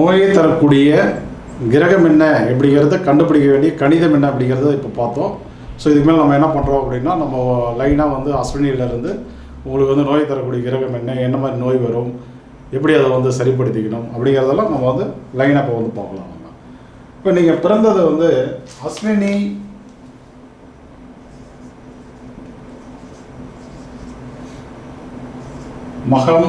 நோயை தரக்கூடிய கிரகம் என்ன அப்படிங்கிறத கண்டுபிடிக்க வேண்டிய கணிதம் என்ன அப்படிங்கிறத இப்போ பார்த்தோம் ஸோ இதுக்கு மேலே நம்ம என்ன பண்ணுறோம் அப்படின்னா நம்ம லைனாக வந்து அஸ்வினியிலேருந்து உங்களுக்கு வந்து நோய் தரக்கூடிய கிரகம் என்ன என்ன மாதிரி நோய் வரும் எப்படி அதை வந்து சரிப்படுத்திக்கணும் அப்படிங்கிறதெல்லாம் நம்ம வந்து லைனாக இப்போ வந்து பார்க்கலாம் நம்ம இப்போ நீங்கள் பிறந்தது வந்து அஸ்வினி மகம்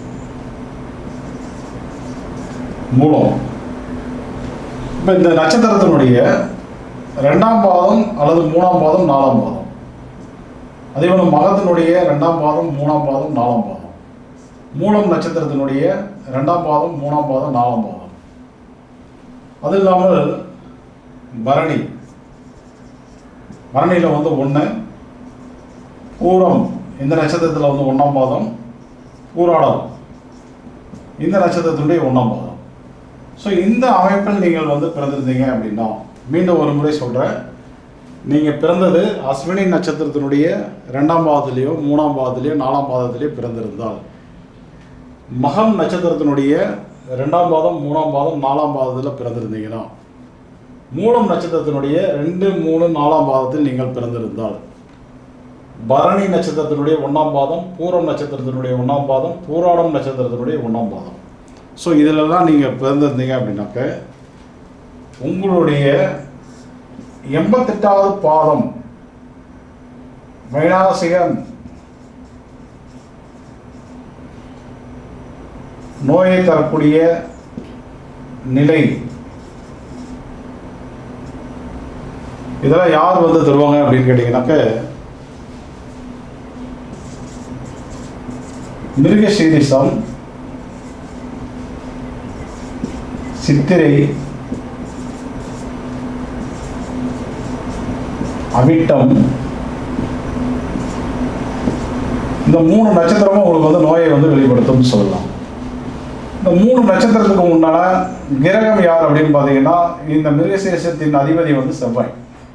மூலம் இப்போ இந்த நட்சத்திரத்தினுடைய ரெண்டாம் பாதம் அல்லது மூணாம் பாதம் நாலாம் பாதம் அதே போல் மகத்தினுடைய ரெண்டாம் பாதம் மூணாம் பாதம் நாலாம் பாதம் மூலம் நட்சத்திரத்தினுடைய ரெண்டாம் பாதம் மூணாம் பாதம் நாலாம் பாதம் அது இல்லாமல் பரணி பரணியில் வந்து ஒன்று பூரம் இந்த நட்சத்திரத்தில் வந்து ஒன்றாம் பாதம் பூராடம் இந்த நட்சத்திரத்தினுடைய ஒன்றாம் பாதம் ஸோ இந்த அமைப்பில் நீங்கள் வந்து பிறந்திருந்தீங்க அப்படின்னா மீண்டும் ஒரு முறை சொல்கிறேன் நீங்கள் பிறந்தது அஸ்வினி நட்சத்திரத்தினுடைய ரெண்டாம் பாதத்திலேயோ மூணாம் பாதத்திலேயோ நாலாம் பாதத்திலேயோ பிறந்திருந்தால் மகம் நட்சத்திரத்தினுடைய ரெண்டாம் பாதம் மூணாம் பாதம் நாலாம் பாதத்தில் பிறந்திருந்தீங்கன்னா மூலம் நட்சத்திரத்தினுடைய ரெண்டு மூணு நாலாம் பாதத்தில் நீங்கள் பிறந்திருந்தால் பரணி நட்சத்திரத்தினுடைய ஒன்றாம் பாதம் பூரம் நட்சத்திரத்தினுடைய ஒன்றாம் பாதம் பூராடம் நட்சத்திரத்தினுடைய ஒன்றாம் பாதம் ஸோ இதிலெல்லாம் நீங்கள் பிறந்திருந்தீங்க அப்படின்னாக்க உங்களுடைய எண்பத்தெட்டாவது பாதம் வைனாசிகன் நோயை தரக்கூடிய நிலை இதெல்லாம் யார் வந்து தருவாங்க அப்படின்னு கேட்டிங்கனாக்க மிருகசீரிசம் சித்திரை அவிட்டம் இந்த மூணு நட்சத்திரமும் உங்களுக்கு வந்து நோயை வந்து வெளிப்படுத்தும்னு சொல்லலாம் இந்த மூணு நட்சத்திரத்துக்கு உண்டான கிரகம் யார் அப்படின்னு பார்த்தீங்கன்னா இந்த மிருகசீரிசத்தின் அதிபதி வந்து செவ்வாய்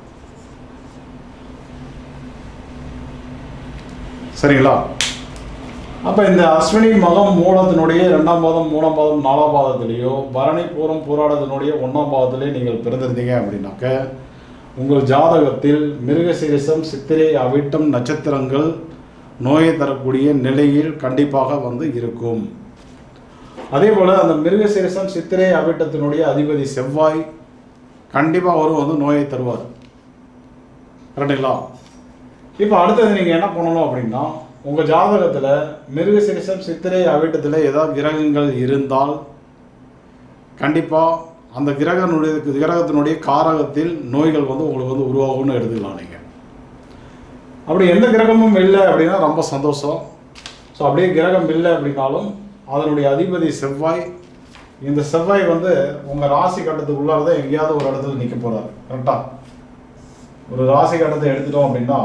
சரிங்களா அப்போ இந்த அஸ்வினி மகம் மூலத்தினுடைய ரெண்டாம் பாதம் மூணாம் பாதம் நாலாம் பாதத்திலேயோ பரணி பூரம் பூராடத்தினுடைய ஒன்றாம் பாதத்திலேயே நீங்கள் பிறந்திருந்தீங்க அப்படின்னாக்க உங்கள் ஜாதகத்தில் மிருகசீரிசம் சித்திரை அவிட்டம் நட்சத்திரங்கள் நோயை தரக்கூடிய நிலையில் கண்டிப்பாக வந்து இருக்கும் அதே போல் அந்த மிருகசீரிசம் சித்திரை அவிட்டத்தினுடைய அதிபதி செவ்வாய் கண்டிப்பாக அவர் வந்து நோயை தருவார் கரெக்டுங்களா இப்போ அடுத்தது நீங்கள் என்ன பண்ணணும் அப்படின்னா உங்கள் ஜாதகத்தில் மிருகசீரிசம் சித்திரை அவிட்டத்தில் ஏதாவது கிரகங்கள் இருந்தால் கண்டிப்பாக அந்த கிரகனுடைய கிரகத்தினுடைய காரகத்தில் நோய்கள் வந்து உங்களுக்கு வந்து உருவாகும்னு எடுத்துக்கலாம் நீங்கள் அப்படி எந்த கிரகமும் இல்லை அப்படின்னா ரொம்ப சந்தோஷம் ஸோ அப்படியே கிரகம் இல்லை அப்படின்னாலும் அதனுடைய அதிபதி செவ்வாய் இந்த செவ்வாய் வந்து உங்கள் ராசி கட்டத்துக்கு உள்ளார தான் எங்கேயாவது ஒரு இடத்துல நிற்க போகிறார் கரெக்டாக ஒரு ராசி கட்டத்தை எடுத்துட்டோம் அப்படின்னா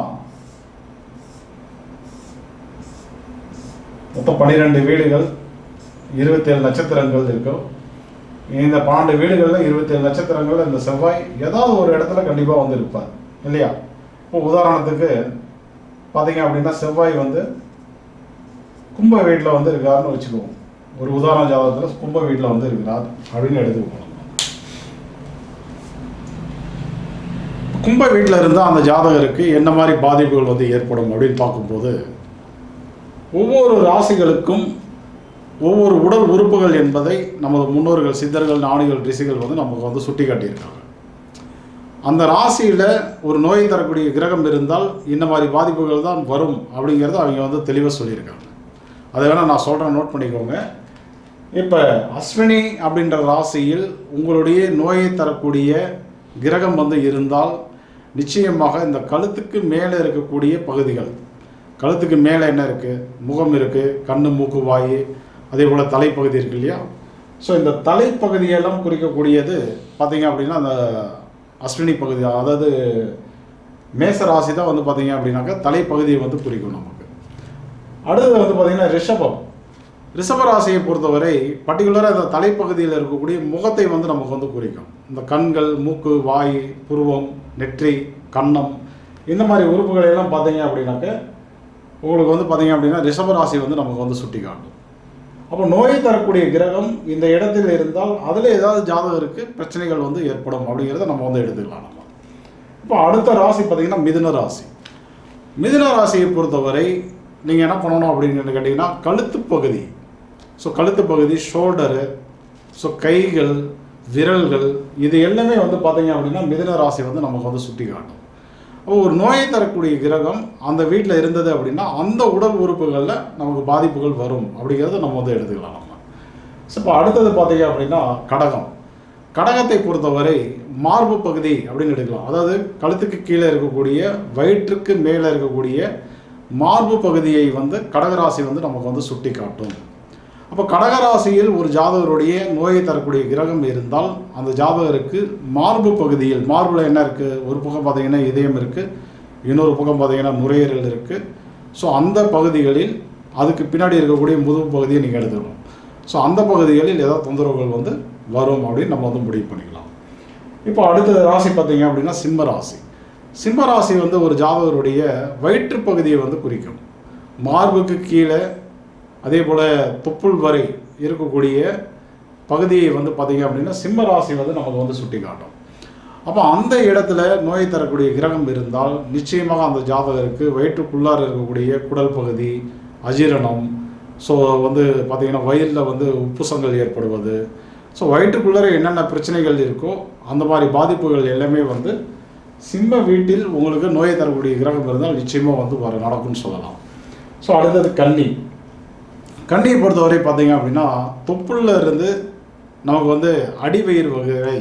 மொத்தம் பன்னிரெண்டு வீடுகள் இருபத்தேழு நட்சத்திரங்கள் இருக்கும் இந்த பன்னெண்டு வீடுகளில் இருபத்தேழு நட்சத்திரங்கள் இந்த செவ்வாய் ஏதாவது ஒரு இடத்துல கண்டிப்பாக வந்து இருப்பார் இல்லையா இப்போ உதாரணத்துக்கு பார்த்தீங்க அப்படின்னா செவ்வாய் வந்து கும்ப வீட்டில் வந்து இருக்காருன்னு வச்சுக்குவோம் ஒரு உதாரண ஜாதகத்தில் கும்ப வீட்டில் வந்து இருக்கிறார் அப்படின்னு எடுத்துக்குவோம் கும்ப வீட்டில் இருந்தால் அந்த ஜாதகருக்கு என்ன மாதிரி பாதிப்புகள் வந்து ஏற்படும் அப்படின்னு பார்க்கும்போது ஒவ்வொரு ராசிகளுக்கும் ஒவ்வொரு உடல் உறுப்புகள் என்பதை நமது முன்னோர்கள் சித்தர்கள் ஞானிகள் ரிஷிகள் வந்து நமக்கு வந்து சுட்டி காட்டியிருக்காங்க அந்த ராசியில் ஒரு நோய் தரக்கூடிய கிரகம் இருந்தால் இந்த மாதிரி பாதிப்புகள் தான் வரும் அப்படிங்கிறத அவங்க வந்து தெளிவாக சொல்லியிருக்காங்க அதை வேணால் நான் சொல்கிறேன் நோட் பண்ணிக்கோங்க இப்போ அஸ்வினி அப்படின்ற ராசியில் உங்களுடைய நோயை தரக்கூடிய கிரகம் வந்து இருந்தால் நிச்சயமாக இந்த கழுத்துக்கு மேலே இருக்கக்கூடிய பகுதிகள் கழுத்துக்கு மேலே என்ன இருக்குது முகம் இருக்குது கண்ணு மூக்கு வாய் அதே போல் தலைப்பகுதி இருக்கு இல்லையா ஸோ இந்த தலைப்பகுதியெல்லாம் குறிக்கக்கூடியது பார்த்தீங்க அப்படின்னா அந்த அஸ்வினி பகுதி அதாவது மேச ராசி தான் வந்து பார்த்தீங்க அப்படின்னாக்கா தலைப்பகுதியை வந்து குறிக்கும் நமக்கு அடுத்தது வந்து பார்த்தீங்கன்னா ரிஷபம் ரிஷப ராசியை பொறுத்தவரை பர்டிகுலராக இந்த தலைப்பகுதியில் இருக்கக்கூடிய முகத்தை வந்து நமக்கு வந்து குறிக்கும் இந்த கண்கள் மூக்கு வாய் புருவம் நெற்றி கன்னம் இந்த மாதிரி உறுப்புகளை எல்லாம் பார்த்தீங்க அப்படின்னாக்க உங்களுக்கு வந்து பார்த்தீங்க அப்படின்னா ரிஷப ராசி வந்து நமக்கு வந்து சுட்டி காட்டும் அப்போ நோயை தரக்கூடிய கிரகம் இந்த இடத்தில் இருந்தால் அதில் ஏதாவது ஜாதகருக்கு பிரச்சனைகள் வந்து ஏற்படும் அப்படிங்கிறத நம்ம வந்து எடுத்துக்கலாம் நம்ம இப்போ அடுத்த ராசி பார்த்தீங்கன்னா மிதுன ராசி மிதுன ராசியை பொறுத்தவரை நீங்கள் என்ன பண்ணணும் அப்படின்னு கேட்டிங்கன்னா கழுத்து பகுதி ஸோ கழுத்து பகுதி ஷோல்டரு ஸோ கைகள் விரல்கள் இது எல்லாமே வந்து பார்த்தீங்க அப்படின்னா மிதுன ராசி வந்து நமக்கு வந்து சுட்டி காட்டும் அப்போ ஒரு நோயை தரக்கூடிய கிரகம் அந்த வீட்டில் இருந்தது அப்படின்னா அந்த உடல் உறுப்புகளில் நமக்கு பாதிப்புகள் வரும் அப்படிங்கிறத நம்ம வந்து எடுத்துக்கலாம் நம்ம ஸோ இப்போ அடுத்தது பார்த்தீங்க அப்படின்னா கடகம் கடகத்தை பொறுத்தவரை மார்பு பகுதி அப்படின்னு எடுக்கலாம் அதாவது கழுத்துக்கு கீழே இருக்கக்கூடிய வயிற்றுக்கு மேலே இருக்கக்கூடிய மார்பு பகுதியை வந்து கடகராசி வந்து நமக்கு வந்து சுட்டி காட்டும் அப்போ கடகராசியில் ஒரு ஜாதகருடைய நோயை தரக்கூடிய கிரகம் இருந்தால் அந்த ஜாதகருக்கு மார்பு பகுதியில் மார்பில் என்ன இருக்குது ஒரு பக்கம் பார்த்தீங்கன்னா இதயம் இருக்குது இன்னொரு பக்கம் பார்த்தீங்கன்னா நுரையீரல் இருக்குது ஸோ அந்த பகுதிகளில் அதுக்கு பின்னாடி இருக்கக்கூடிய முதுகு பகுதியை நீங்கள் எடுத்துக்கணும் ஸோ அந்த பகுதிகளில் ஏதாவது தொந்தரவுகள் வந்து வரும் அப்படின்னு நம்ம வந்து முடிவு பண்ணிக்கலாம் இப்போ அடுத்த ராசி பார்த்தீங்க அப்படின்னா சிம்ம ராசி சிம்ம ராசி வந்து ஒரு ஜாதகருடைய வயிற்று பகுதியை வந்து குறிக்கும் மார்புக்கு கீழே அதே போல் தொப்புள் வரை இருக்கக்கூடிய பகுதியை வந்து பார்த்தீங்க அப்படின்னா சிம்ம ராசி வந்து நமக்கு வந்து சுட்டி காட்டும் அப்போ அந்த இடத்துல நோய் தரக்கூடிய கிரகம் இருந்தால் நிச்சயமாக அந்த ஜாதகருக்கு வயிற்றுக்குள்ளார இருக்கக்கூடிய குடல் பகுதி அஜீரணம் ஸோ வந்து பார்த்தீங்கன்னா வயிறில் வந்து உப்புசங்கள் ஏற்படுவது ஸோ வயிற்றுக்குள்ளார என்னென்ன பிரச்சனைகள் இருக்கோ அந்த மாதிரி பாதிப்புகள் எல்லாமே வந்து சிம்ம வீட்டில் உங்களுக்கு நோயை தரக்கூடிய கிரகம் இருந்தால் நிச்சயமாக வந்து வர நடக்கும்னு சொல்லலாம் ஸோ அடுத்தது கன்னி கன்னியை பொறுத்தவரை பார்த்தீங்க அப்படின்னா தொப்புளில் இருந்து நமக்கு வந்து அடிவயிறு வகை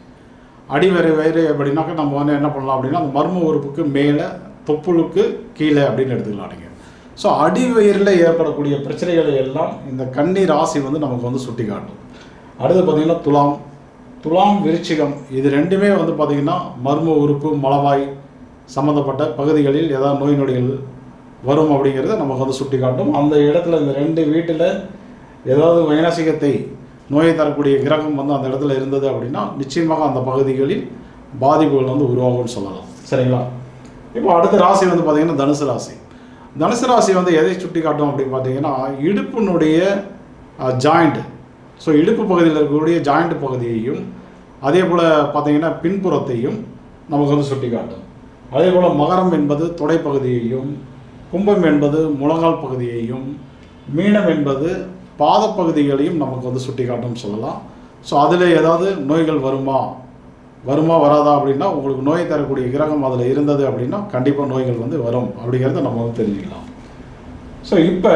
அடிவரை வயிறு அப்படின்னாக்கா நம்ம வந்து என்ன பண்ணலாம் அப்படின்னா அந்த மர்ம உறுப்புக்கு மேலே தொப்புளுக்கு கீழே அப்படின்னு எடுத்துக்கலாம் நீங்கள் ஸோ அடிவயிறில் ஏற்படக்கூடிய பிரச்சனைகளை எல்லாம் இந்த கன்னி ராசி வந்து நமக்கு வந்து சுட்டி காட்டும் அடுத்து பார்த்தீங்கன்னா துலாம் துலாம் விருச்சிகம் இது ரெண்டுமே வந்து பார்த்திங்கன்னா மர்ம உறுப்பு மலவாய் சம்மந்தப்பட்ட பகுதிகளில் ஏதாவது நோய் நொடிகள் வரும் அப்படிங்கிறத நமக்கு வந்து சுட்டி காட்டும் அந்த இடத்துல இந்த ரெண்டு வீட்டில் ஏதாவது வைனசிகத்தை நோயை தரக்கூடிய கிரகம் வந்து அந்த இடத்துல இருந்தது அப்படின்னா நிச்சயமாக அந்த பகுதிகளில் பாதிப்புகள் வந்து உருவாகும்னு சொல்லலாம் சரிங்களா இப்போ அடுத்த ராசி வந்து பார்த்திங்கன்னா தனுசு ராசி தனுசு ராசி வந்து எதை சுட்டி காட்டும் அப்படின்னு பார்த்தீங்கன்னா இடுப்பினுடைய ஜாயிண்ட் ஸோ இடுப்பு பகுதியில் இருக்கக்கூடிய ஜாயிண்ட் பகுதியையும் அதே போல் பார்த்தீங்கன்னா பின்புறத்தையும் நமக்கு வந்து சுட்டி காட்டும் அதே போல் மகரம் என்பது தொடைப்பகுதியையும் கும்பம் என்பது முழங்கால் பகுதியையும் மீனம் என்பது பாதப்பகுதிகளையும் நமக்கு வந்து சுட்டி காட்டும் சொல்லலாம் ஸோ அதில் ஏதாவது நோய்கள் வருமா வருமா வராதா அப்படின்னா உங்களுக்கு நோய் தரக்கூடிய கிரகம் அதில் இருந்தது அப்படின்னா கண்டிப்பாக நோய்கள் வந்து வரும் அப்படிங்கிறத நம்ம வந்து தெரிஞ்சுக்கலாம் ஸோ இப்போ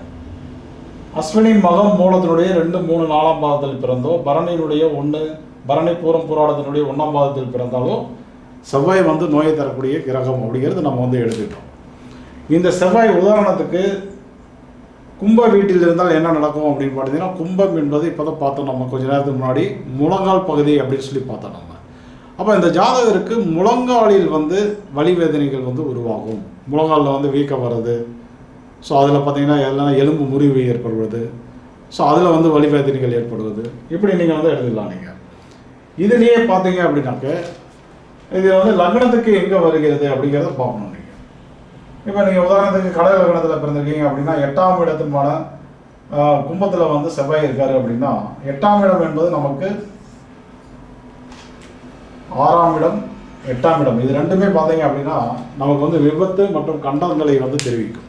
அஸ்வினி மகம் மூலத்தினுடைய ரெண்டு மூணு நாலாம் பாதத்தில் பிறந்தோ பரணியினுடைய ஒன்று பரணி பூரம் புராணத்தினுடைய ஒன்றாம் பாதத்தில் பிறந்தாலோ செவ்வாய் வந்து நோயை தரக்கூடிய கிரகம் அப்படிங்கிறது நம்ம வந்து எடுத்துக்கிட்டோம் இந்த செவ்வாய் உதாரணத்துக்கு கும்ப வீட்டில் இருந்தால் என்ன நடக்கும் அப்படின்னு பார்த்தீங்கன்னா கும்பம் என்பது இப்போ தான் பார்த்தோம் நம்ம கொஞ்ச நேரத்துக்கு முன்னாடி முழங்கால் பகுதி அப்படின்னு சொல்லி பார்த்தோம் நம்ம அப்போ இந்த ஜாதகருக்கு முழங்காலில் வந்து வலி வேதனைகள் வந்து உருவாகும் முழங்காலில் வந்து வீக்கம் வர்றது ஸோ அதில் பார்த்தீங்கன்னா எல்லாம் எலும்பு முறிவு ஏற்படுவது ஸோ அதில் வந்து வலி வேதனைகள் ஏற்படுவது இப்படி நீங்கள் வந்து எழுதிடலாம் நீங்கள் இதுலேயே பார்த்தீங்க அப்படின்னாக்க இது வந்து லக்னத்துக்கு எங்கே வருகிறது அப்படிங்கிறத பார்க்கணும் நீங்கள் இப்போ நீங்கள் உதாரணத்துக்கு கடக லக்னத்தில் பிறந்திருக்கீங்க அப்படின்னா எட்டாம் இடத்துமான கும்பத்தில் வந்து செவ்வாய் இருக்காரு அப்படின்னா எட்டாம் இடம் என்பது நமக்கு ஆறாம் இடம் எட்டாம் இடம் இது ரெண்டுமே பார்த்தீங்க அப்படின்னா நமக்கு வந்து விபத்து மற்றும் கண்டங்களை வந்து தெரிவிக்கும்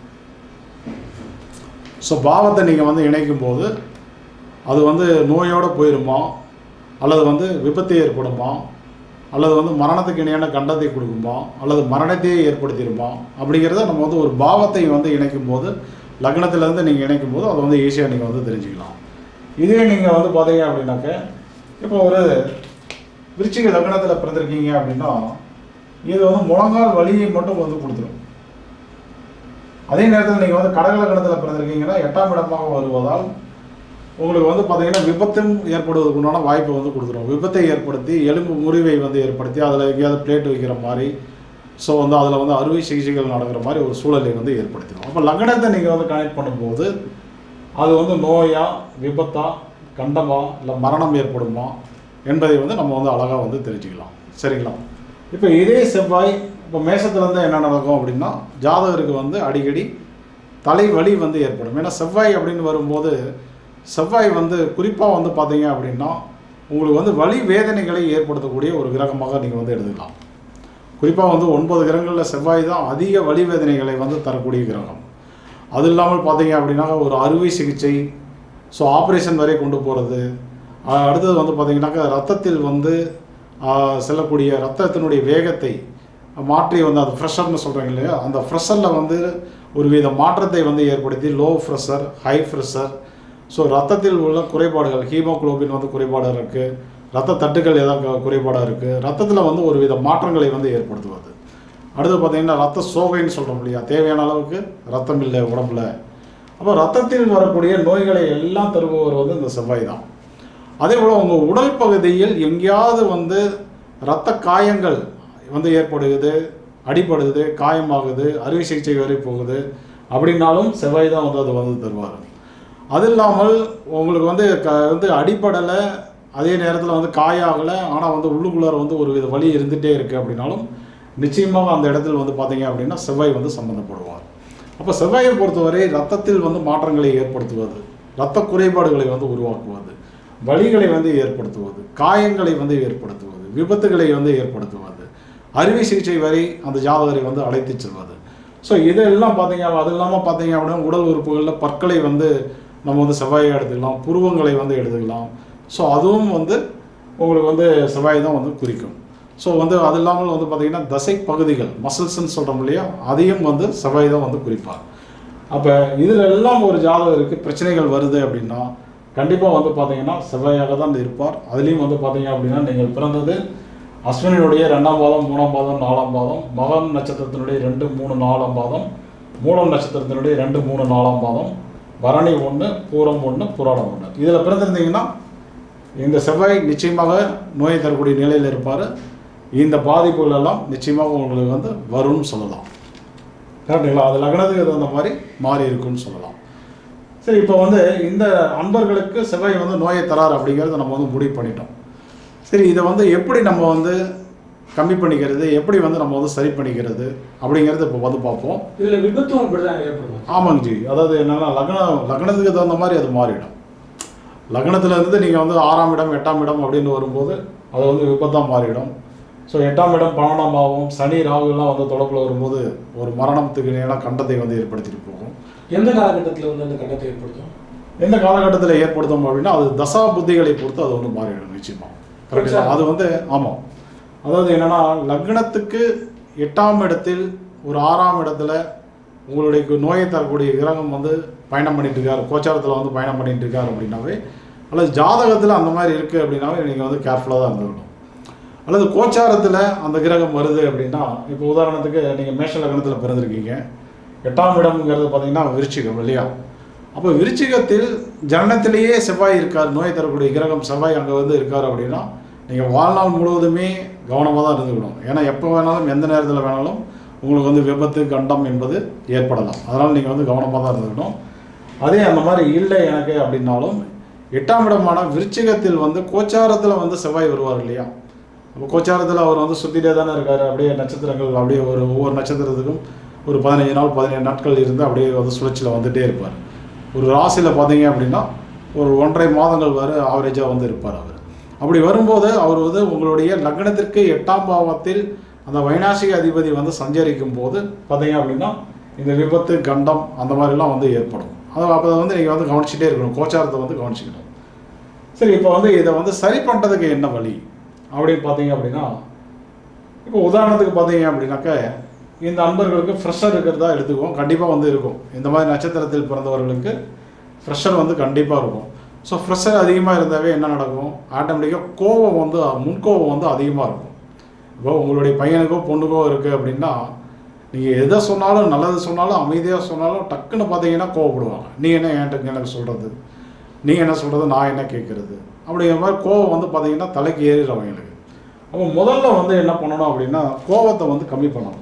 ஸோ பாவத்தை நீங்கள் வந்து இணைக்கும் போது அது வந்து நோயோடு போயிருமா அல்லது வந்து விபத்து ஏற்படுமா அல்லது வந்து மரணத்துக்கு இணையான கண்டத்தை கொடுக்குமா அல்லது மரணத்தையே ஏற்படுத்திடுமா அப்படிங்கிறத நம்ம வந்து ஒரு பாவத்தை வந்து இணைக்கும் போது லக்னத்திலேருந்து நீங்கள் இணைக்கும் போது அதை வந்து ஈஸியாக நீங்கள் வந்து தெரிஞ்சுக்கலாம் இதே நீங்கள் வந்து பார்த்தீங்க அப்படின்னாக்க இப்போ ஒரு விருச்சிக லக்னத்தில் பிறந்திருக்கீங்க அப்படின்னா இது வந்து முழங்கால் வலியை மட்டும் வந்து கொடுத்துரும் அதே நேரத்தில் நீங்கள் வந்து கடக லக்னத்தில் பிறந்திருக்கீங்கன்னா எட்டாம் இடமாக வருவதால் உங்களுக்கு வந்து பார்த்தீங்கன்னா விபத்தும் ஏற்படுவதற்கு உண்டான வாய்ப்பை வந்து கொடுத்துரும் விபத்தை ஏற்படுத்தி எலும்பு முறிவை வந்து ஏற்படுத்தி அதில் எங்கேயாவது பிளேட் வைக்கிற மாதிரி ஸோ வந்து அதில் வந்து அறுவை சிகிச்சைகள் நடக்கிற மாதிரி ஒரு சூழலை வந்து ஏற்படுத்திடும் அப்போ லக்னத்தை நீங்கள் வந்து கனெக்ட் பண்ணும்போது அது வந்து நோயா விபத்தா கண்டமா இல்லை மரணம் ஏற்படுமா என்பதை வந்து நம்ம வந்து அழகாக வந்து தெரிஞ்சுக்கலாம் சரிங்களா இப்போ இதே செவ்வாய் இப்போ மேசத்துலேருந்து என்ன நடக்கும் அப்படின்னா ஜாதகருக்கு வந்து அடிக்கடி தலைவலி வந்து ஏற்படும் ஏன்னா செவ்வாய் அப்படின்னு வரும்போது செவ்வாய் வந்து குறிப்பாக வந்து பார்த்தீங்க அப்படின்னா உங்களுக்கு வந்து வலி வேதனைகளை ஏற்படுத்தக்கூடிய ஒரு கிரகமாக நீங்கள் வந்து எடுத்துக்கலாம் குறிப்பாக வந்து ஒன்பது கிரகங்களில் செவ்வாய் தான் அதிக வலி வேதனைகளை வந்து தரக்கூடிய கிரகம் அது இல்லாமல் பார்த்தீங்க அப்படின்னா ஒரு அறுவை சிகிச்சை ஸோ ஆப்ரேஷன் வரை கொண்டு போகிறது அடுத்தது வந்து பார்த்தீங்கன்னாக்கா ரத்தத்தில் வந்து ஆஹ், செல்லக்கூடிய ரத்தத்தினுடைய வேகத்தை மாற்றி வந்து அது ஃப்ரெஷர்னு சொல்கிறாங்க இல்லையா அந்த ஃப்ரெஷரில் வந்து ஒரு வித மாற்றத்தை வந்து ஏற்படுத்தி low pressure high pressure so ரத்தத்தில் உள்ள குறைபாடுகள் ஹீமோகுளோபின் வந்து குறைபாடு இருக்குது ரத்த தட்டுக்கள் ஏதாவது குறைபாடாக இருக்குது ரத்தத்தில் வந்து ஒரு வித மாற்றங்களை வந்து ஏற்படுத்துவது அடுத்து பார்த்தீங்கன்னா ரத்த சோகைன்னு சொல்கிறோம் இல்லையா தேவையான அளவுக்கு ரத்தம் இல்லை உடம்புல அப்போ ரத்தத்தில் வரக்கூடிய நோய்களை எல்லாம் தருபவர் வந்து இந்த செவ்வாய் தான் அதே போல் உங்கள் உடல் பகுதியில் எங்கேயாவது வந்து இரத்த காயங்கள் வந்து ஏற்படுகிறது அடிபடுது காயமாகுது அறுவை சிகிச்சை வரை போகுது அப்படின்னாலும் செவ்வாய் தான் வந்து அது வந்து தருவார் அது இல்லாமல் உங்களுக்கு வந்து க வந்து அடிப்படலை அதே நேரத்தில் வந்து காயாகலை ஆனால் வந்து உள்ளுக்குள்ளார வந்து ஒரு வித வலி இருந்துகிட்டே இருக்குது அப்படின்னாலும் நிச்சயமாக அந்த இடத்துல வந்து பார்த்தீங்க அப்படின்னா செவ்வாய் வந்து சம்மந்தப்படுவார் அப்போ செவ்வாயை பொறுத்தவரை ரத்தத்தில் வந்து மாற்றங்களை ஏற்படுத்துவது இரத்த குறைபாடுகளை வந்து உருவாக்குவது வலிகளை வந்து ஏற்படுத்துவது காயங்களை வந்து ஏற்படுத்துவது விபத்துகளை வந்து ஏற்படுத்துவது அறுவை சிகிச்சை வரை அந்த ஜாதகரை வந்து அழைத்து செல்வது ஸோ இதெல்லாம் பார்த்தீங்க அது இல்லாமல் பார்த்தீங்க அப்படின்னா உடல் உறுப்புகளில் பற்களை வந்து நம்ம வந்து செவ்வாயை எடுத்துக்கலாம் புருவங்களை வந்து எடுத்துக்கலாம் ஸோ அதுவும் வந்து உங்களுக்கு வந்து செவ்வாய் தான் வந்து குறிக்கும் ஸோ வந்து அது இல்லாமல் வந்து பார்த்தீங்கன்னா தசை பகுதிகள் மசில்ஸ்ன்னு சொல்கிறோம் இல்லையா அதையும் வந்து செவ்வாய் தான் வந்து குறிப்பார் அப்போ இதில் எல்லாம் ஒரு ஜாதகருக்கு பிரச்சனைகள் வருது அப்படின்னா கண்டிப்பாக வந்து பார்த்தீங்கன்னா செவ்வாயாக தான் இருப்பார் அதுலேயும் வந்து பார்த்தீங்க அப்படின்னா நீங்கள் பிறந்தது அஸ்வினியுடைய ரெண்டாம் பாதம் மூணாம் பாதம் நாலாம் பாதம் மகன் நட்சத்திரத்தினுடைய ரெண்டு மூணு நாலாம் பாதம் மூலம் நட்சத்திரத்தினுடைய ரெண்டு மூணு நாலாம் பாதம் பரணி ஒன்று பூரம் ஒன்று புராணம் ஒன்று இதில் பிறந்திருந்தீங்கன்னா இந்த செவ்வாய் நிச்சயமாக நோயை தரக்கூடிய நிலையில் இருப்பார் இந்த பாதிப்புகள் எல்லாம் நிச்சயமாக உங்களுக்கு வந்து வரும்னு சொல்லலாம் கரெக்டுங்களா அது லக்னத்துக்கு தகுந்த மாதிரி மாறி இருக்குன்னு சொல்லலாம் சரி இப்போ வந்து இந்த அன்பர்களுக்கு செவ்வாய் வந்து நோயை தரார் அப்படிங்கிறத நம்ம வந்து முடிவு பண்ணிட்டோம் சரி இதை வந்து எப்படி நம்ம வந்து கம்மி பண்ணிக்கிறது எப்படி வந்து நம்ம வந்து சரி பண்ணிக்கிறது அப்படிங்கிறத இப்போ வந்து பார்ப்போம் இதுல விபத்தும் அப்படிதான் ஏற்படும் ஆமாங்க ஜி அதாவது என்னன்னா லக்னம் லக்னத்துக்கு தகுந்த மாதிரி அது மாறிடும் லக்னத்துல இருந்து நீங்கள் வந்து ஆறாம் இடம் எட்டாம் இடம் அப்படின்னு வரும்போது அது வந்து விபத்தாக மாறிடும் ஸோ எட்டாம் இடம் பன்னெண்டாம் பாவம் சனி ராகுலாம் வந்து தொடர்பில் வரும்போது ஒரு மரணத்துக்கு இணையான கண்டத்தை வந்து ஏற்படுத்திட்டு போகும் எந்த காலகட்டத்துல வந்து அந்த கட்டத்தை ஏற்படுத்தும் எந்த காலகட்டத்தில் ஏற்படுத்தும் அப்படின்னா அது தசா புத்திகளை பொறுத்து அது வந்து மாறிடும் நிச்சயமா கரெக்டா அது வந்து ஆமாம் அதாவது என்னன்னா லக்னத்துக்கு எட்டாம் இடத்தில் ஒரு ஆறாம் இடத்துல உங்களுடைய கு- நோயை தரக்கூடிய கிரகம் வந்து பயணம் பண்ணிட்டு இருக்காரு கோச்சாரத்தில் வந்து பயணம் பண்ணிட்டு இருக்காரு அப்படின்னாவே அல்லது ஜாதகத்தில் அந்த மாதிரி இருக்குது அப்படின்னாவே நீங்கள் வந்து கேர்ஃபுல்லாக தான் இருந்துக்கணும் அல்லது கோச்சாரத்தில் அந்த கிரகம் வருது அப்படின்னா இப்போ உதாரணத்துக்கு நீங்கள் மேஷ லக்னத்தில் பிறந்திருக்கீங்க எட்டாம் இடம்ங்கிறது பார்த்தீங்கன்னா விருச்சிகம் இல்லையா அப்போ விருச்சிகத்தில் ஜனனத்திலேயே செவ்வாய் இருக்கார் நோய் தரக்கூடிய கிரகம் செவ்வாய் அங்கே வந்து இருக்கார் அப்படின்னா நீங்கள் வாழ்நாள் முழுவதுமே கவனமாக தான் இருந்துக்கணும் ஏன்னா எப்போ வேணாலும் எந்த நேரத்தில் வேணாலும் உங்களுக்கு வந்து விபத்து கண்டம் என்பது ஏற்படலாம் அதனால் நீங்கள் வந்து கவனமாக தான் இருந்துக்கணும் அதே அந்த மாதிரி இல்லை எனக்கு அப்படின்னாலும் எட்டாம் இடமான விருச்சிகத்தில் வந்து கோச்சாரத்தில் வந்து செவ்வாய் வருவார் இல்லையா அப்போ கோச்சாரத்தில் அவர் வந்து சுற்றிட்டே தானே இருக்கார் அப்படியே நட்சத்திரங்கள் அப்படியே ஒரு ஒவ்வொரு நட்சத்திரத்துக்கும் ஒரு பதினஞ்சு நாள் பதினேழு நாட்கள் இருந்து அப்படியே வந்து சுழற்சியில் வந்துட்டே இருப்பார் ஒரு ராசியில் பார்த்தீங்க அப்படின்னா ஒரு ஒன்றரை மாதங்கள் வரை ஆவரேஜாக வந்து இருப்பார் அவர் அப்படி வரும்போது அவர் வந்து உங்களுடைய லக்னத்திற்கு எட்டாம் பாவத்தில் அந்த வைனாசிக அதிபதி வந்து சஞ்சரிக்கும் போது பார்த்தீங்க அப்படின்னா இந்த விபத்து கண்டம் அந்த மாதிரிலாம் வந்து ஏற்படும் அது அப்போ வந்து நீங்கள் வந்து கவனிச்சிட்டே இருக்கணும் கோச்சாரத்தை வந்து கவனிச்சுக்கணும் சரி இப்போ வந்து இதை வந்து சரி பண்ணுறதுக்கு என்ன வழி அப்படின்னு பார்த்தீங்க அப்படின்னா இப்போ உதாரணத்துக்கு பார்த்தீங்க அப்படின்னாக்க இந்த அன்பர்களுக்கு ஃப்ரெஷர் இருக்கிறதா எடுத்துக்குவோம் கண்டிப்பாக வந்து இருக்கும் இந்த மாதிரி நட்சத்திரத்தில் பிறந்தவர்களுக்கு ஃப்ரெஷர் வந்து கண்டிப்பாக இருக்கும் ஸோ ஃப்ரெஷர் அதிகமாக இருந்தாவே என்ன நடக்கும் ஆட்டோமேட்டிக்காக கோபம் வந்து முன்கோபம் வந்து அதிகமாக இருக்கும் இப்போ உங்களுடைய பையனுக்கோ பொண்ணுக்கோ இருக்குது அப்படின்னா நீங்கள் எதை சொன்னாலும் நல்லது சொன்னாலும் அமைதியாக சொன்னாலும் டக்குன்னு பார்த்தீங்கன்னா கோவப்படுவாங்க நீ என்ன என்கிட்ட எனக்கு சொல்கிறது நீ என்ன சொல்கிறது நான் என்ன கேட்குறது அப்படிங்கிற மாதிரி கோவம் வந்து பார்த்தீங்கன்னா தலைக்கு ஏறிடும் அவங்களுக்கு அப்போ முதல்ல வந்து என்ன பண்ணணும் அப்படின்னா கோபத்தை வந்து கம்மி பண்ணணும்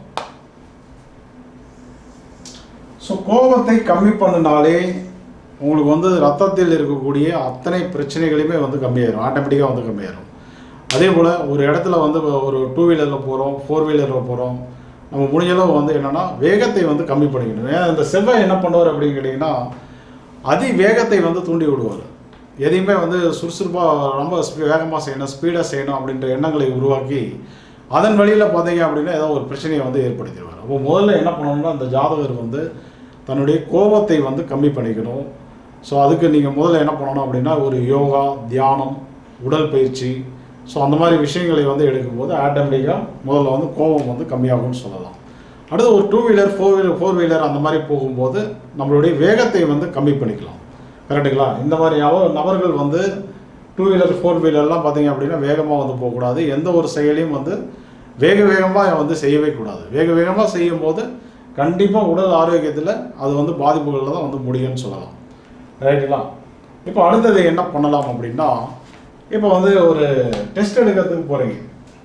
ஸோ கோபத்தை கம்மி பண்ணினாலே உங்களுக்கு வந்து ரத்தத்தில் இருக்கக்கூடிய அத்தனை பிரச்சனைகளையுமே வந்து கம்மியாயிரும் ஆட்டோமேட்டிக்காக வந்து கம்மியாயிரும் அதே போல் ஒரு இடத்துல வந்து இப்போ ஒரு டூ வீலரில் போகிறோம் ஃபோர் வீலரில் போகிறோம் நம்ம முடிஞ்சளவு வந்து என்னென்னா வேகத்தை வந்து கம்மி பண்ணிக்கணும் ஏன்னா இந்த செவ்வாய் என்ன பண்ணுவார் அப்படின்னு கேட்டிங்கன்னா அதி வேகத்தை வந்து தூண்டி விடுவார் எதையுமே வந்து சுறுசுறுப்பாக ரொம்ப வேகமாக செய்யணும் ஸ்பீடாக செய்யணும் அப்படின்ற எண்ணங்களை உருவாக்கி அதன் வழியில் பார்த்தீங்க அப்படின்னா ஏதோ ஒரு பிரச்சனையை வந்து ஏற்படுத்திடுவார் அப்போ முதல்ல என்ன பண்ணணும்னா அந்த ஜாதகர் வந்து தன்னுடைய கோபத்தை வந்து கம்மி பண்ணிக்கணும் ஸோ அதுக்கு நீங்கள் முதல்ல என்ன பண்ணணும் அப்படின்னா ஒரு யோகா தியானம் உடல் பயிற்சி ஸோ அந்த மாதிரி விஷயங்களை வந்து எடுக்கும்போது ஆட்டோமேட்டிக்காக முதல்ல வந்து கோபம் வந்து கம்மியாகும்னு சொல்லலாம் அடுத்து ஒரு two wheeler four wheeler four wheeler அந்த மாதிரி போகும்போது நம்மளுடைய வேகத்தை வந்து கம்மி பண்ணிக்கலாம் கரெக்டுங்களா இந்த மாதிரி அவ- நபர்கள் வந்து டூ வீலர் ஃபோர் வீலர்லாம் பார்த்தீங்க அப்படின்னா வேகமாக வந்து போகக்கூடாது எந்த ஒரு செயலையும் வந்து வேக வேகமாக வந்து செய்யவே கூடாது வேக வேகமாக செய்யும் போது கண்டிப்பாக உடல் ஆரோக்கியத்தில் அது வந்து பாதிப்புகளில் தான் வந்து முடியும்னு சொல்லலாம் ரைட்டுங்களா இப்போ அடுத்தது என்ன பண்ணலாம் அப்படின்னா இப்போ வந்து ஒரு டெஸ்ட் எடுக்கிறதுக்கு போகிறீங்க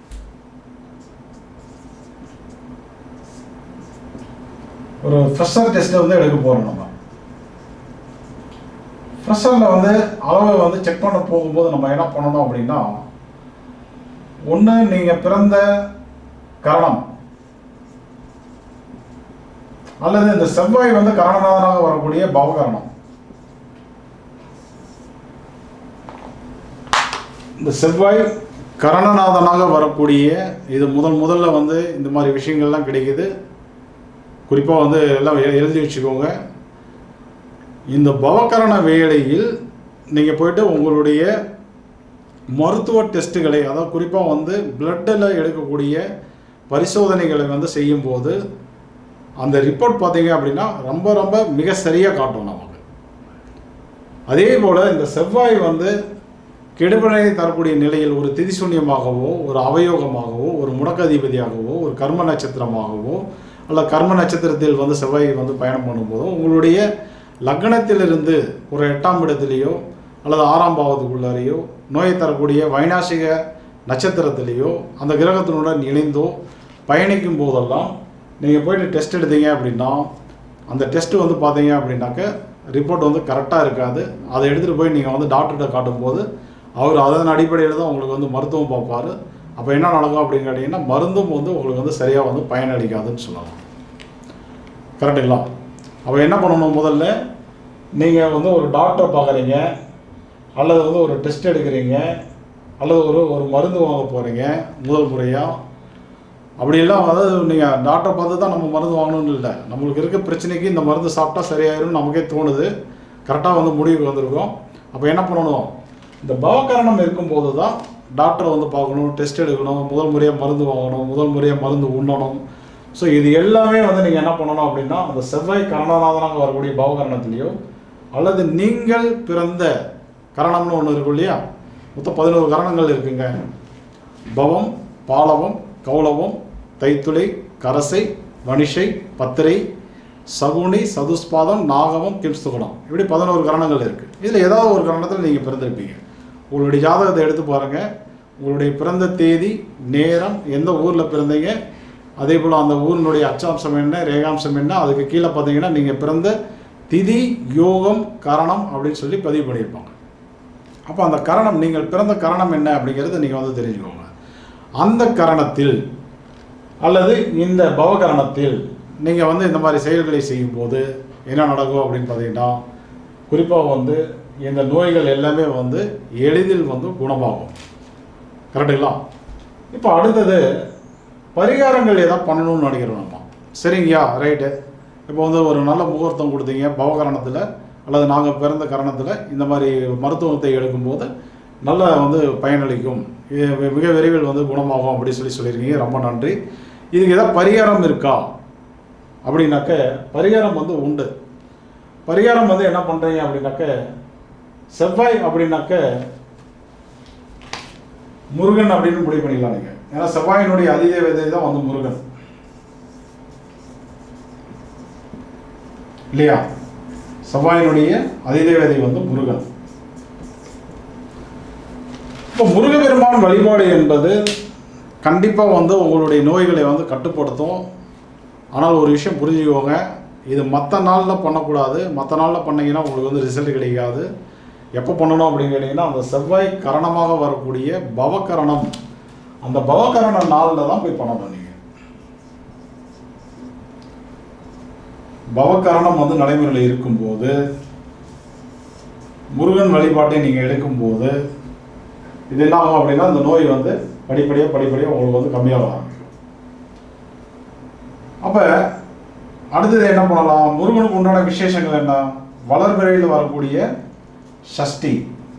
ஒரு ஃப்ரெஷர் டெஸ்ட்டை வந்து எடுக்க போகிறோம் நம்ம ஃப்ரெஷரில் வந்து அளவை வந்து செக் பண்ண போகும்போது நம்ம என்ன பண்ணணும் அப்படின்னா ஒன்று நீங்கள் பிறந்த கரணம் அல்லது இந்த செவ்வாய் வந்து கரணநாதனாக வரக்கூடிய பவகரணம் இந்த செவ்வாய் கரணநாதனாக வரக்கூடிய இது முதல் முதல்ல வந்து இந்த மாதிரி விஷயங்கள்லாம் கிடைக்குது குறிப்பாக வந்து எல்லாம் எ- எழுதி வச்சுக்கோங்க இந்த பவகரண வேளையில் நீங்கள் போயிட்டு உங்களுடைய மருத்துவ டெஸ்ட்டுகளை அதாவது குறிப்பாக வந்து பிளட்டில் எடுக்கக்கூடிய பரிசோதனைகளை வந்து செய்யும்போது அந்த ரிப்போர்ட் பார்த்தீங்க அப்படின்னா ரொம்ப ரொம்ப மிக சரியாக காட்டும் நமக்கு அதே போல் இந்த செவ்வாய் வந்து கெடுபனை தரக்கூடிய நிலையில் ஒரு திதிசூன்யமாகவோ ஒரு அவயோகமாகவோ ஒரு முடக்கதிபதியாகவோ ஒரு கர்ம நட்சத்திரமாகவோ அல்ல கர்ம நட்சத்திரத்தில் வந்து செவ்வாய் வந்து பயணம் பண்ணும்போதோ உங்களுடைய லக்னத்திலிருந்து ஒரு எட்டாம் இடத்துலையோ அல்லது ஆறாம் பாவத்துக்குள்ளாரையோ நோயை தரக்கூடிய வைநாசிக நட்சத்திரத்திலேயோ அந்த கிரகத்தினுடன் இணைந்தோ பயணிக்கும் போதெல்லாம் நீங்கள் போயிட்டு டெஸ்ட் எடுத்தீங்க அப்படின்னா அந்த டெஸ்ட்டு வந்து பார்த்தீங்க அப்படின்னாக்க ரிப்போர்ட் வந்து கரெக்டாக இருக்காது அதை எடுத்துகிட்டு போய் நீங்கள் வந்து டாக்டர்கிட்ட காட்டும்போது அவர் அதன் அடிப்படையில் தான் உங்களுக்கு வந்து மருத்துவம் பார்ப்பார் அப்போ என்ன நடக்கும் அப்படின்னு கேட்டிங்கன்னா மருந்தும் வந்து உங்களுக்கு வந்து சரியாக வந்து பயனளிக்காதுன்னு சொல்லலாம் கரெக்டுங்களா அப்போ என்ன பண்ணணும் முதல்ல நீங்கள் வந்து ஒரு டாக்டரை பார்க்குறீங்க அல்லது வந்து ஒரு டெஸ்ட் எடுக்கிறீங்க அல்லது ஒரு ஒரு மருந்து வாங்க போகிறீங்க முதல் முறையாக அப்படியெல்லாம் அதாவது நீங்கள் டாக்டரை பார்த்து தான் நம்ம மருந்து வாங்கணும்னு இல்லை நம்மளுக்கு இருக்க பிரச்சனைக்கு இந்த மருந்து சாப்பிட்டா சரியாயிரும் நமக்கே தோணுது கரெக்டாக வந்து முடிவுக்கு வந்திருக்கோம் அப்போ என்ன பண்ணணும் இந்த பவகரணம் இருக்கும்போது தான் டாக்டரை வந்து பார்க்கணும் டெஸ்ட் எடுக்கணும் முதல் முறையாக மருந்து வாங்கணும் முதல் முறையாக மருந்து உண்ணணும் ஸோ இது எல்லாமே வந்து நீங்கள் என்ன பண்ணணும் அப்படின்னா அந்த செவ்வாய் கரணநாதனாக வரக்கூடிய பவகரணத்திலேயோ அல்லது நீங்கள் பிறந்த கரணம்னு ஒன்று இருக்கும் இல்லையா மொத்தம் பதினோரு கரணங்கள் இருக்குங்க பவம் பாலவம் கௌளவம் தைத்துளை கரசை வனிஷை பத்திரை சகுனி சதுஸ்பாதம் நாகவம் கிம்ஸ்துகுணம் இப்படி பதினோரு கரணங்கள் இருக்குது இதில் ஏதாவது ஒரு கரணத்தில் நீங்கள் பிறந்திருப்பீங்க உங்களுடைய ஜாதகத்தை எடுத்து பாருங்கள் உங்களுடைய பிறந்த தேதி நேரம் எந்த ஊரில் பிறந்தீங்க அதே போல் அந்த ஊரினுடைய அச்சாம்சம் என்ன ரேகாம்சம் என்ன அதுக்கு கீழே பார்த்தீங்கன்னா நீங்கள் பிறந்த திதி யோகம் கரணம் அப்படின்னு சொல்லி பதிவு பண்ணியிருப்பாங்க அப்போ அந்த கரணம் நீங்கள் பிறந்த கரணம் என்ன அப்படிங்கிறத நீங்கள் வந்து தெரிஞ்சுக்கோங்க அந்த கரணத்தில் அல்லது இந்த பவகரணத்தில் நீங்கள் வந்து இந்த மாதிரி செயல்களை செய்யும்போது என்ன நடக்கும் அப்படின்னு பார்த்தீங்கன்னா குறிப்பாக வந்து இந்த நோய்கள் எல்லாமே வந்து எளிதில் வந்து குணமாகும் கரெக்டுங்களா இப்போ அடுத்தது பரிகாரங்கள் ஏதாவது பண்ணணும்னு நினைக்கிறோம் நம்ம சரிங்கய்யா ரைட்டு இப்போ வந்து ஒரு நல்ல முகூர்த்தம் கொடுத்தீங்க பவகரணத்தில் அல்லது நாங்கள் பிறந்த கரணத்தில் இந்த மாதிரி மருத்துவத்தை எடுக்கும்போது நல்ல வந்து பயனளிக்கும் இது வி- மிக விரைவில் வந்து குணமாகும் அப்படி சொல்லி சொல்லியிருக்கீங்க ரொம்ப நன்றி இதுக்கு ஏதாவது பரிகாரம் இருக்கா அப்படின்னாக்க பரிகாரம் வந்து உண்டு பரிகாரம் வந்து என்ன பண்ணுறீங்க அப்படின்னாக்க செவ்வாய் அப்படின்னாக்க முருகன் அப்படின்னு முடிவு பண்ணிக்கலாம் நீங்கள் ஏன்னா செவ்வாயினுடைய அதிதேவதை தான் வந்து முருகன் இல்லையா செவ்வாயினுடைய அதிதேவதை வந்து முருகன் இப்போ முருகப்பெருமான் வழிபாடு என்பது கண்டிப்பாக வந்து உங்களுடைய நோய்களை வந்து கட்டுப்படுத்தும் ஆனால் ஒரு விஷயம் புரிஞ்சுக்கோங்க இது மற்ற நாளில் பண்ணக்கூடாது மற்ற நாளில் பண்ணீங்கன்னா உங்களுக்கு வந்து ரிசல்ட் கிடைக்காது எப்போ பண்ணணும் அப்படின்னு கேட்டிங்கன்னா அந்த செவ்வாய் கரணமாக வரக்கூடிய பவகரணம் அந்த பவகரண நாளில் தான் போய் பண்ணணும் நீங்கள் பவகரணம் வந்து நடைமுறையில் இருக்கும்போது முருகன் வழிபாட்டை நீங்கள் எடுக்கும்போது இது என்ன ஆகும் அப்படின்னா இந்த நோய் வந்து படிப்படியாக படிப்படியாக உங்களுக்கு வந்து கம்மியாக ஆரம்பிக்கும் அப்போ அடுத்தது என்ன பண்ணலாம் முருகனுக்கு உண்டான விசேஷங்கள் என்ன வளர்பிறையில் வரக்கூடிய சஷ்டி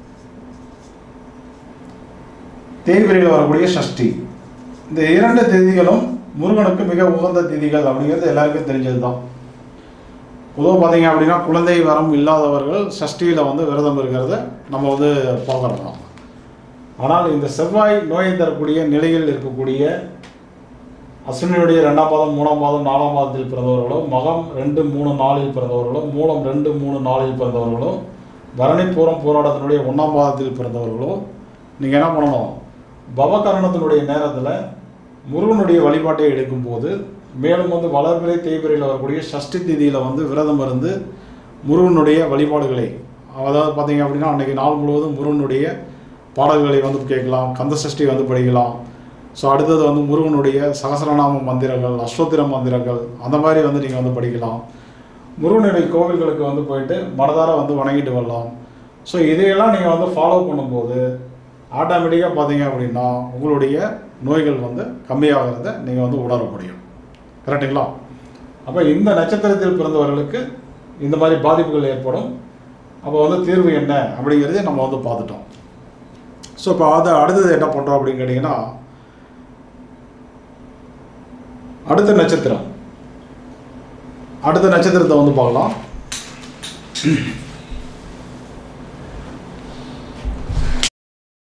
தேய்பிரையில் வரக்கூடிய சஷ்டி இந்த இரண்டு திதிகளும் முருகனுக்கு மிக உகந்த திதிகள் அப்படிங்கிறது எல்லாருக்கும் தெரிஞ்சது தான் பொதுவாக பார்த்தீங்க அப்படின்னா குழந்தை வரம் இல்லாதவர்கள் சஷ்டியில் வந்து விரதம் இருக்கிறத நம்ம வந்து பார்க்குறோம் ஆனால் இந்த செவ்வாய் நோயை தரக்கூடிய நிலையில் இருக்கக்கூடிய அஸ்வினியுடைய ரெண்டாம் பாதம் மூணாம் பாதம் நாலாம் பாதத்தில் பிறந்தவர்களோ மகம் ரெண்டு மூணு நாலில் பிறந்தவர்களோ மூலம் ரெண்டு மூணு நாலில் பிறந்தவர்களோ பரணி பூரம் போராட்டத்தினுடைய ஒன்றாம் பாதத்தில் பிறந்தவர்களோ நீங்கள் என்ன பண்ணணும் பவகரணத்தினுடைய நேரத்தில் முருகனுடைய வழிபாட்டை எடுக்கும்போது மேலும் வந்து வளர்பிறை தேய்பிரையில் வரக்கூடிய சஷ்டி திதியில் வந்து விரதம் இருந்து முருகனுடைய வழிபாடுகளை அதாவது பார்த்தீங்க அப்படின்னா அன்றைக்கி நாள் முழுவதும் முருகனுடைய பாடல்களை வந்து கேட்கலாம் கந்த சஷ்டி வந்து படிக்கலாம் ஸோ அடுத்தது வந்து முருகனுடைய சகசரநாம மந்திரங்கள் அஸ்வத்திர மந்திரங்கள் அந்த மாதிரி வந்து நீங்கள் வந்து படிக்கலாம் முருகனுடைய கோவில்களுக்கு வந்து போயிட்டு மனதார வந்து வணங்கிட்டு வரலாம் ஸோ இதையெல்லாம் நீங்கள் வந்து ஃபாலோ பண்ணும்போது ஆட்டோமேட்டிக்காக பார்த்தீங்க அப்படின்னா உங்களுடைய நோய்கள் வந்து கம்மியாகிறத நீங்கள் வந்து உணர முடியும் கரெக்டுங்களா அப்போ இந்த நட்சத்திரத்தில் பிறந்தவர்களுக்கு இந்த மாதிரி பாதிப்புகள் ஏற்படும் அப்போ வந்து தீர்வு என்ன அப்படிங்கிறத நம்ம வந்து பார்த்துட்டோம் ஸோ இப்போ அதை அடுத்தது என்ன பண்ணுறோம் அப்படின்னு கேட்டிங்கன்னா அடுத்த நட்சத்திரம் அடுத்த நட்சத்திரத்தை வந்து பார்க்கலாம்